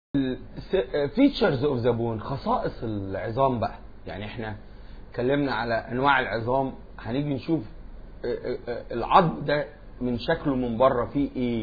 فيتشرز اوف ذا بون خصائص العظام بقى يعني احنا اتكلمنا على انواع العظام هنيجي نشوف العظم ده من شكله من بره فيه ايه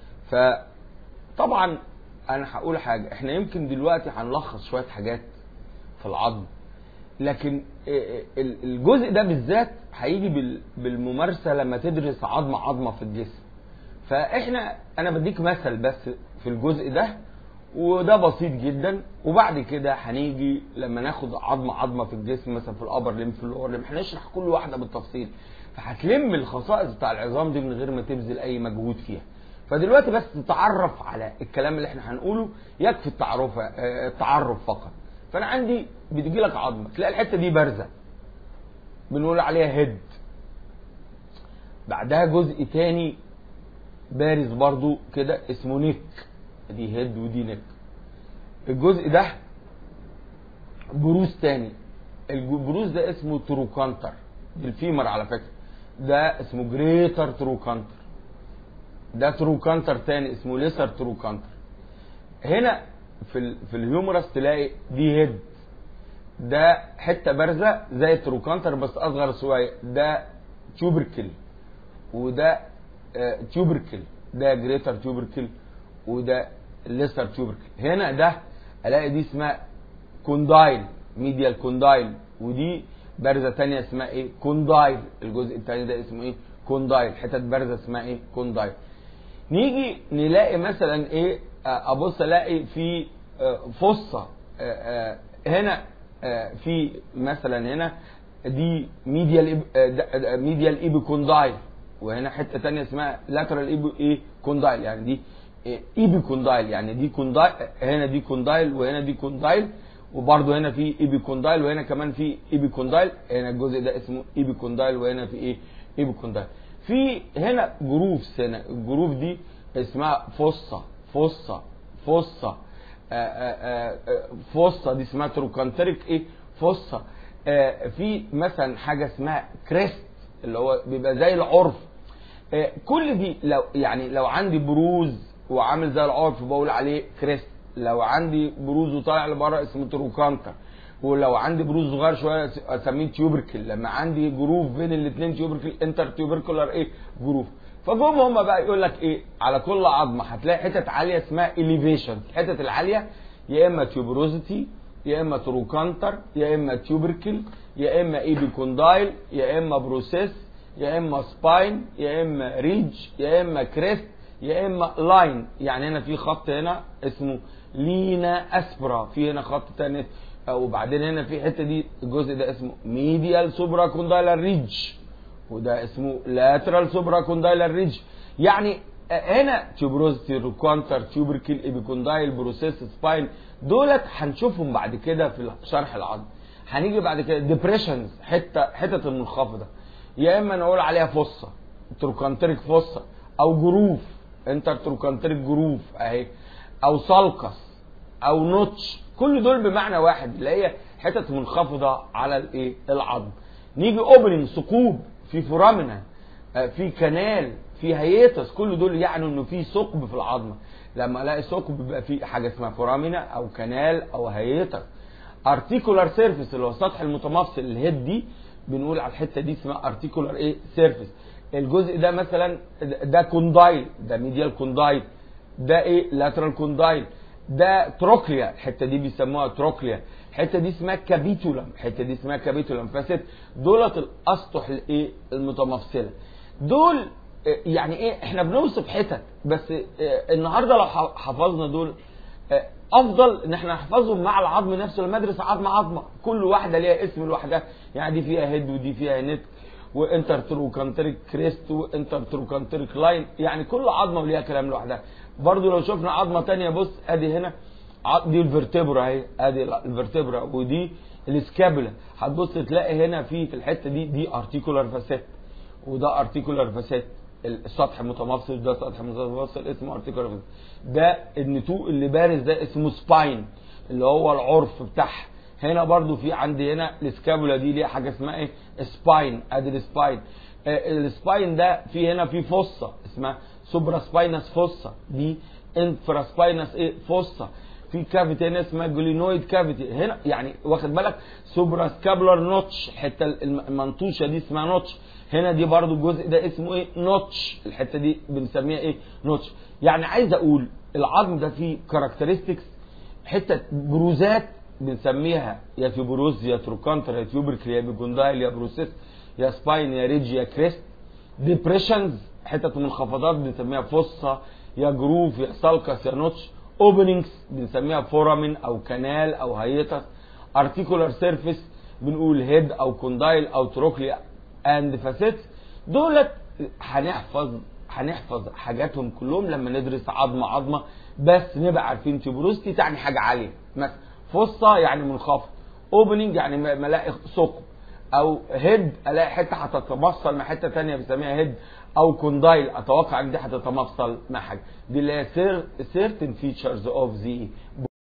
فطبعا انا هقول حاجه احنا يمكن دلوقتي هنلخص شويه حاجات في العظم لكن الجزء ده بالذات هيجي بالممارسه لما تدرس عظمه عظمه في الجسم فاحنا انا بديك مثل بس في الجزء ده وده بسيط جدا وبعد كده هنيجي لما ناخد عظمه عظمه في الجسم مثلا في الابر ليم في اللور ليم هنشرح كل واحده بالتفصيل فهتلم الخصائص بتاع العظام دي من غير ما تبذل اي مجهود فيها فدلوقتي بس تتعرف على الكلام اللي احنا هنقوله يكفي التعرف التعرف فقط فانا عندي بتجي لك عظمه تلاقي الحته دي بارزه بنقول عليها هيد بعدها جزء تاني بارز برضو كده اسمه نيك دي هيد ودي نيك الجزء ده بروز تاني البروز ده اسمه تروكانتر دي الفيمر على فكره ده اسمه جريتر تروكانتر ده تروكانتر تاني اسمه ليسر تروكانتر هنا في ال في الهيومرس تلاقي دي هيد ده حته بارزه زي التروكانتر بس اصغر شويه ده تيوبركل وده آه تيوبركل ده جريتر تيوبركل وده ليسر تيوبركل هنا ده الاقي دي اسمها كوندايل ميديال كوندايل ودي بارزه ثانيه اسمها ايه كوندايل الجزء الثاني ده اسمه ايه كوندايل حتت بارزه اسمها ايه كوندايل نيجي نلاقي مثلا ايه ابص الاقي في فصه هنا في مثلا هنا دي ميديال ميديال ايبي كوندايل وهنا حته ثانيه اسمها لاترال ايبي ايه كوندايل يعني دي ايبي كوندايل يعني دي كوندايل هنا دي كوندايل وهنا دي كوندايل وبرده هنا في ايبي كوندايل وهنا كمان في ايبي كوندايل هنا الجزء ده اسمه ايبي كوندايل وهنا في ايه ايبي كوندايل في هنا جروفز هنا الجروف دي اسمها فصة فصة فصة فصة دي اسمها تروكانتريك ايه فصة في مثلا حاجة اسمها كريست اللي هو بيبقى زي العرف كل دي لو يعني لو عندي بروز وعامل زي العرف بقول عليه كريست لو عندي بروز وطالع لبره اسمه تروكانتر ولو عندي بروز صغير شويه اسميه تيوبركل لما عندي جروف بين الاثنين تيوبركل انتر تيوبركولار ايه جروف فجم هم بقى يقول لك ايه على كل عظمه هتلاقي حتت عاليه اسمها اليفيشن الحتت العاليه يا اما تيوبروزيتي يا اما تروكانتر يا اما تيوبركل يا اما ايبيكوندايل يا اما بروسيس يا اما سباين يا اما ريج يا اما كريست يا اما لاين يعني هنا في خط هنا اسمه لينا اسبرا في هنا خط تاني وبعدين هنا في حته دي الجزء ده اسمه ميديال سوبرا كوندايلر ريج وده اسمه لاترال سوبرا كوندايلر ريج يعني هنا تيوبروزيتي روكوانتر تيوبركل ايبيكوندايل بروسيس سباين دولت هنشوفهم بعد كده في شرح العظم هنيجي بعد كده ديبريشنز حته حتت المنخفضه يا اما نقول عليها فصه تروكانتريك فصه او جروف انتر تروكانتريك جروف اهي او سالكس او نوتش كل دول بمعنى واحد اللي هي حتت منخفضه على الايه العظم نيجي اوبننج ثقوب في فورامنا في كنال في هيتس كل دول يعني انه في ثقب في العظمه لما الاقي ثقب بيبقى في حاجه اسمها فورامنا او كنال او هيتس ارتيكولار سيرفيس اللي هو السطح المتمفصل الهيد دي بنقول على الحته دي اسمها ارتيكولار ايه سيرفيس الجزء ده مثلا ده كوندايل ده ميديال كوندايل ده ايه لاترال كوندايل ده تروكليا الحته دي بيسموها تروكليا الحته دي اسمها كابيتولم الحته دي اسمها كابيتولم فست دولت الاسطح الايه المتمفصله دول يعني ايه احنا بنوصف حتت بس النهارده لو حفظنا دول افضل ان احنا نحفظهم مع العظم نفسه لما ادرس عظمه عظمه كل واحده ليها اسم لوحدها يعني دي فيها هيد ودي فيها نت وانتر تروكانتريك كريست وانتر تروكانتريك لاين يعني كل عظمه وليها كلام لوحدها برضو لو شفنا عظمه تانية بص ادي هنا دي الفرتبرا اهي ادي الفرتبرا ودي السكابولا هتبص تلاقي هنا في في الحته دي دي ارتيكولار فاسيت وده ارتيكولار فاسيت السطح متمفصل ده سطح متمفصل اسمه ارتيكولار فاسيت ده النتوء اللي بارز ده اسمه سباين اللي هو العرف بتاعها هنا برضو في عندي هنا السكابولا دي ليها حاجه اسمها ايه سباين ادي السباين السباين ده في هنا في فصه اسمها سوبرا سباينس فوسا دي انفرا سباينس ايه فوسا في كافيتي هنا اسمها جلينويد كافيتي هنا يعني واخد بالك سوبرا سكابلر نوتش الحته المنطوشه دي اسمها نوتش هنا دي برضو الجزء ده اسمه ايه نوتش الحته دي بنسميها ايه نوتش يعني عايز اقول العظم ده فيه كاركترستكس حته بروزات بنسميها يا فيبروز يا تروكانتر يا تيوبركل يا بيجوندايل يا بروسيس يا سباين يا ريدج يا كريست ديبريشنز حتت منخفضات بنسميها فصة يا جروف يا سالكس يا نوتش اوبننجز بنسميها فورامين او كانال او هيتس ارتيكولار سيرفيس بنقول هيد او كوندايل او تروكليا اند فاسيتس دولت هنحفظ هنحفظ حاجاتهم كلهم لما ندرس عظمه عظمه بس نبقى عارفين تيبروستي تعني حاجه عاليه مثلا فصة يعني منخفض اوبننج يعني ملاقي ثقب او هيد الاقي حته هتتمفصل مع حته ثانيه بنسميها هيد او كوندايل اتوقع ان دي هتتمفصل مع حاجه دي اللي هي certain features of the